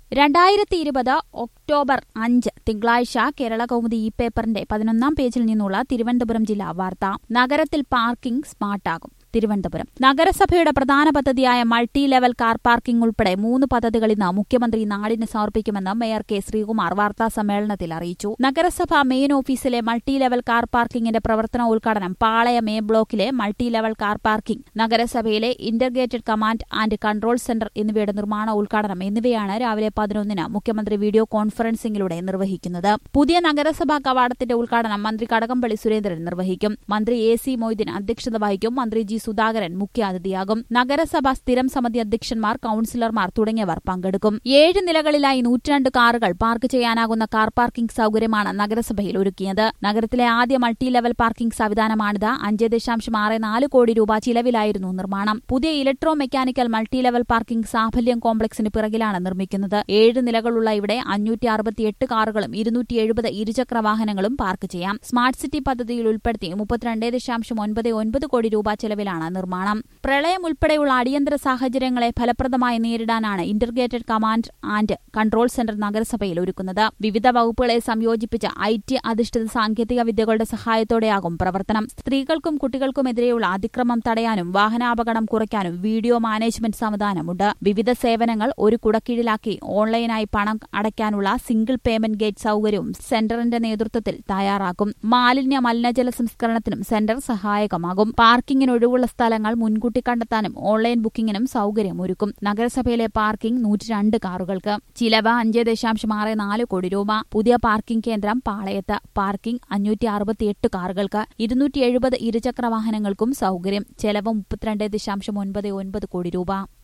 രണ്ടായിരത്തി ഇരുപത് ഒക്ടോബർ അഞ്ച് തിങ്കളാഴ്ച കേരള കൗമുദി ഇ പേപ്പറിന്റെ പതിനൊന്നാം പേജിൽ നിന്നുള്ള തിരുവനന്തപുരം ജില്ലാ വാർത്ത നഗരത്തിൽ പാർക്കിംഗ് സ്മാർട്ടാകും തിരുവനന്തപുരം നഗരസഭയുടെ പ്രധാന പദ്ധതിയായ മൾട്ടി ലെവൽ കാർ പാർക്കിംഗ് ഉൾപ്പെടെ മൂന്ന് പദ്ധതികൾ ഇന്ന് മുഖ്യമന്ത്രി നാടിന് സമർപ്പിക്കുമെന്ന് മേയർ കെ ശ്രീകുമാർ വാർത്താ സമ്മേളനത്തിൽ അറിയിച്ചു നഗരസഭ മെയിൻ ഓഫീസിലെ മൾട്ടി ലെവൽ കാർ പാർക്കിംഗിന്റെ പ്രവർത്തനോദ്ഘാടനം പാളയം എ ബ്ലോക്കിലെ മൾട്ടി ലെവൽ കാർ പാർക്കിംഗ് നഗരസഭയിലെ integrated command and control centre എന്നിവയുടെ നിർമ്മാണ ഉദ്ഘാടനം എന്നിവയാണ് രാവിലെ പതിനൊന്നിന് മുഖ്യമന്ത്രി വീഡിയോ കോൺഫറൻസിംഗിലൂടെ നിർവഹിക്കുന്നത് പുതിയ നഗരസഭാ കവാടത്തിന്റെ ഉദ്ഘാടനം മന്ത്രി കടകംപള്ളി സുരേന്ദ്രൻ നിർവഹിക്കും മന്ത്രി എ സി മൊയ്തീൻ അധ്യക്ഷത വഹിക്കും മന്ത്രി ജി സുധാകരൻ മുഖ്യാതിഥിയാകും നഗരസഭ സ്ഥിരം സമിതി അധ്യക്ഷന്മാർ കൌൺസിലർമാർ തുടങ്ങിയവർ പങ്കെടുക്കും ഏഴ് നിലകളിലായി നൂറ്റിരണ്ട് കാറുകൾ പാർക്ക് ചെയ്യാനാകുന്ന കാർ പാർക്കിംഗ് സൌകര്യമാണ് നഗരസഭയിൽ ഒരുക്കിയത് നഗരത്തിലെ ആദ്യ മൾട്ടി ലെവൽ പാർക്കിംഗ് സംവിധാനമാണിത് അഞ്ച് ദശാംശം ആറ് നാല് കോടി രൂപ ചിലവിലായിരുന്നു നിർമ്മാണം പുതിയ electro mechanical multi level parking Saphalyam കോംപ്ലക്സിന് പിറകിലാണ് നിർമ്മിക്കുന്നത് ഏഴ് നിലകളുള്ള ഇവിടെ അഞ്ഞൂറ്റി അറുപത്തിയെട്ട് കാറുകളും ഇരുന്നൂറ്റി എഴുപത് ഇരുചക്ര വാഹനങ്ങളും പാർക്ക് ചെയ്യാം സ്മാർട്ട് സിറ്റി പദ്ധതിയിൽ ഉൾപ്പെടുത്തി മുപ്പത്തിരണ്ട് ദശാംശം ഒൻപത് ഒൻപത് കോടി രൂപ ചെലവിലാണ് നിർമ്മാണം പ്രളയം ഉൾപ്പെടെയുള്ള അടിയന്തര സാഹചര്യങ്ങളെ ഫലപ്രദമായി നേരിടാനാണ് integrated command and control centre നഗരസഭയിൽ ഒരുക്കുന്നത് വിവിധ വകുപ്പുകളെ സംയോജിപ്പിച്ച ഐ ടി അധിഷ്ഠിത സാങ്കേതിക വിദ്യകളുടെ സഹായത്തോടെയാകും പ്രവർത്തനം സ്ത്രീകൾക്കും കുട്ടികൾക്കുമെതിരെയുള്ള അതിക്രമം തടയാനും വാഹനാപകടം കുറയ്ക്കാനും വീഡിയോ മാനേജ്മെന്റ് സംവിധാനമുണ്ട് വിവിധ സേവനങ്ങൾ ഒരു കുടക്കീഴിലാക്കി ഓൺലൈനായി പണം അടയ്ക്കാനുള്ള സിംഗിൾ പേയ്മെന്റ് ഗേറ്റ് സൌകര്യവും സെന്ററിന്റെ നേതൃത്വത്തിൽ തയ്യാറാക്കും മാലിന്യ മലിനജല സംസ്കരണത്തിനും സെന്റർ സഹായകമാകും പാർക്കിംഗിന് ഒഴിവുള്ള സ്ഥലങ്ങൾ മുൻകൂട്ടി കണ്ടെത്താനും ഓൺലൈൻ ബുക്കിംഗിനും സൌകര്യമൊരുക്കും നഗരസഭയിലെ പാർക്കിംഗ് നൂറ്റിരണ്ട് കാറുകൾക്ക് ചിലവ് അഞ്ച് ദശാംശം ആറ് നാല് കോടി രൂപ പുതിയ പാർക്കിംഗ് കേന്ദ്രം പാളയത്ത് പാർക്കിംഗ് അഞ്ഞൂറ്റി അറുപത്തിയെട്ട് കാറുകൾക്ക് ഇരുന്നൂറ്റി എഴുപത് ഇരുചക്ര വാഹനങ്ങൾക്കും സൌകര്യം ചെലവ് മുപ്പത്തിരണ്ട് ദശാംശം ഒൻപത് ഒൻപത് കോടി രൂപ